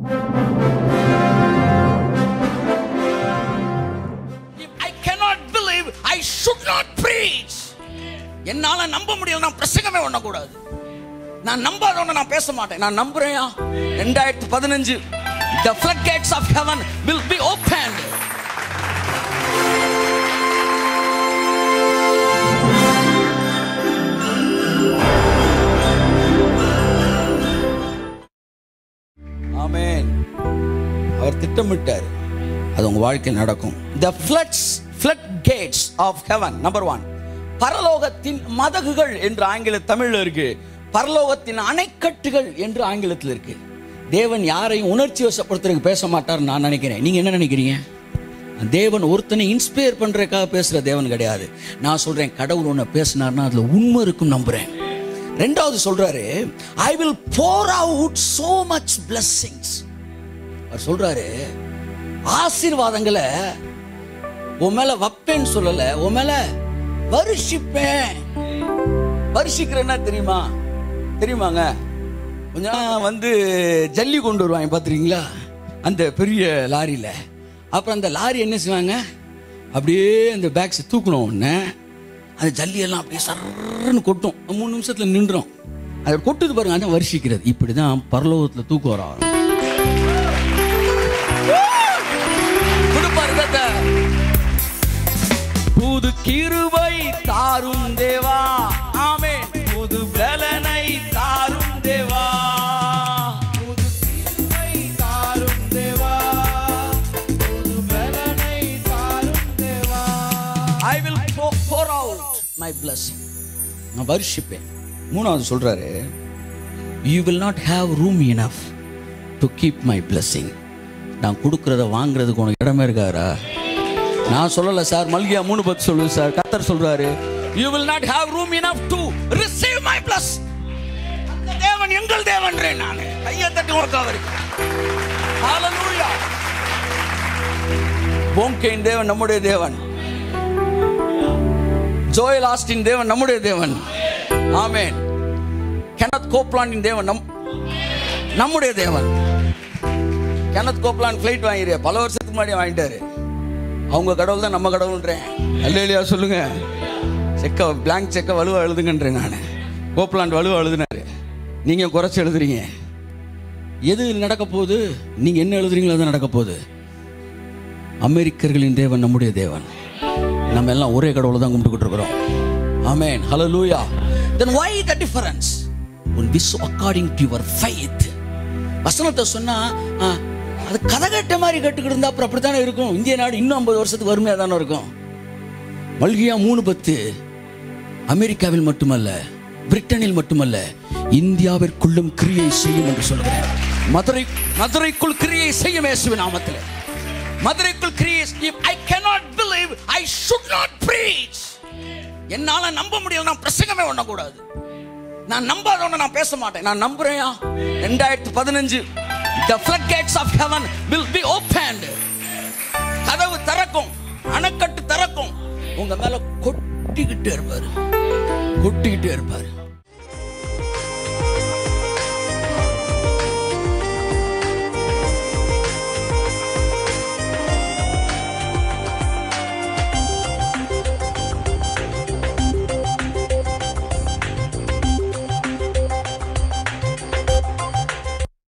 If I cannot believe, I should not preach. என்னால நம்ப முடியல நான் பிரசங்கமே பண்ணக்கூடாது நான் நம்பாதவன நான் பேச மாட்டேன் நான் நம்புறேன் ரெண்டாயிரத்தி பதினஞ்சு the floodgates of heaven will be opened ஆமென் அவர் திட்டமிட்டார் அது உங்க வாழ்க்கையில் நடக்கும் the floods flood gates of heaven number one பரலோகத்தின் மதகுகள் என்று ஆங்கில தமிழ்ல இருக்கு பரலோகத்தின் அணைக்கட்டுகள் என்று ஆங்கிலத்தில் இருக்கு தேவன் யாரையும் உணர்ச்சி வசப்படுத்துறதுக்கு பேச மாட்டார் நான் நினைக்கிறேன் நீங்க என்ன நினைக்கிறீங்க தேவன் ஒருத்தனை இன்ஸ்பயர் பண்றதுக்காக பேசுற தேவன் கிடையாது நான் சொல்றேன் கடவுள் ஒன்று பேசினார்னா அதுல உண்மை இருக்கும் நம்புறேன் ரெண்டாவது சொல்றாரு I will pour out so much blessings அவர் சொல்றாரு ஆசீர்வாதங்களை உன் மேல வைப்பேன்னு சொல்லல உன் மேல வருஷிப்பேன் வருஷிக்கிறேன்னா தெரியுமா தெரியுமாங்க கொஞ்ச நாள் வந்து ஜல்லி கொண்டு வருவாங்க பார்த்துருக்கீங்களா அந்த பெரிய லாரியில் அப்புறம் அந்த லாரி என்ன செய்வாங்க அப்படியே அந்த பேக்ஸை தூக்கணும் உடனே அந்த ஜல்லியெல்லாம் அப்படியே சர்ன்னு கொட்டும் மூணு நிமிஷத்தில் நின்றுடும் அது கொட்டுது பாருங்க அதான் வருஷிக்கிறது இப்படி தான் பரலோகத்தில் தூக்கு வரும் கொடுப்பாரு தத்த. புது கிருபை தாரும் தேவா ஆமென் புது பலனை தாரும் தேவா புது கிருபை தாரும் தேவா புது பலனை தாரும் தேவா I will pour out my blessing நான் வர்ஷிப்பேன் மூணாவது சொல்றாரு you will not have room enough to keep my blessing நான் கொடுக்கறத வாங்குறதுக்கு உனக்கு இடமே இருக்காரா நான் சொல்லல சார் மல்கியா மூணு பத்து சொல்லுது சார் கத்தர் சொல்றாரு you will not have room enough to receive my bless அந்த தேவன் எங்கள் தேவன்றேன் நான் கையை தட்டி உனக்கு அவருக்கு ஹalleluya போங்கேன் தேவன் நம்முடைய தேவன் ஜோயல் ஆஸ்டின் தேவன் நம்முடைய தேவன் ஆமென் கெனத் கோப்லாண்டின் தேவன் நம் நம்முடைய தேவன் கெனத் கோப்லான் ஃப்ளைட் வாங்கிரு பல வருஷத்துக்கு முன்னாடி வாங்கிட்டாரு அவங்க கடவுள் தான் நம்ம கடவுள்ன்றேன் அல்லையா சொல்லுங்க செக்க பிளாங்க் செக்க வலுவா எழுதுங்கன்றேன் நான் கோப்லாண்ட் வலுவா எழுதுனாரு நீங்க குறைச்சு எழுதுறீங்க எது நடக்க போகுது நீங்க என்ன எழுதுறீங்களோ அது நடக்க போகுது அமெரிக்கர்களின் தேவன் நம்முடைய தேவன் நம்ம எல்லாம் ஒரே கடவுளை தான் கும்பிட்டுக்கிட்டு இருக்கிறோம் ஆமென் ஹalleluya then why the difference உன் விஸ் according to your faith வசனத்தை சொன்னா ஆ, அது கதை கட்ட மாதிரி கட்டுக்கிட்டு இருந்தா அப்புறம் அப்படித்தானே இருக்கும் இந்திய நாடு இன்னும் ஐம்பது வருஷத்துக்கு வறுமையாக தானே இருக்கும் மல்கியா மூணு பத்து அமெரிக்காவில் மட்டுமல்ல பிரிட்டனில் மட்டுமல்ல இந்தியாவிற்குள்ளும் கிரியை செய்யும் என்று சொல்கிறேன் மதுரை மதுரைக்குள் கிரியை செய்யும் இயேசுவின் நாமத்தில் மதுரைக்குள் கிரியை if I cannot believe I should not preach என்னால நம்ப முடியல நான் பிரசங்கமே பண்ணக்கூடாது நான் நம்பாதவன நான் பேச மாட்டேன் நான் நம்புறேன் ரெண்டாயிரத்தி பதினஞ்சு the floodgates of heaven will be opened கதவு திறக்கும் அணைக்கட்டு திறக்கும் உங்க மேல கொட்டிக்கிட்டே இருப்பாரு கொட்டிக்கிட்டே இருப்பாரு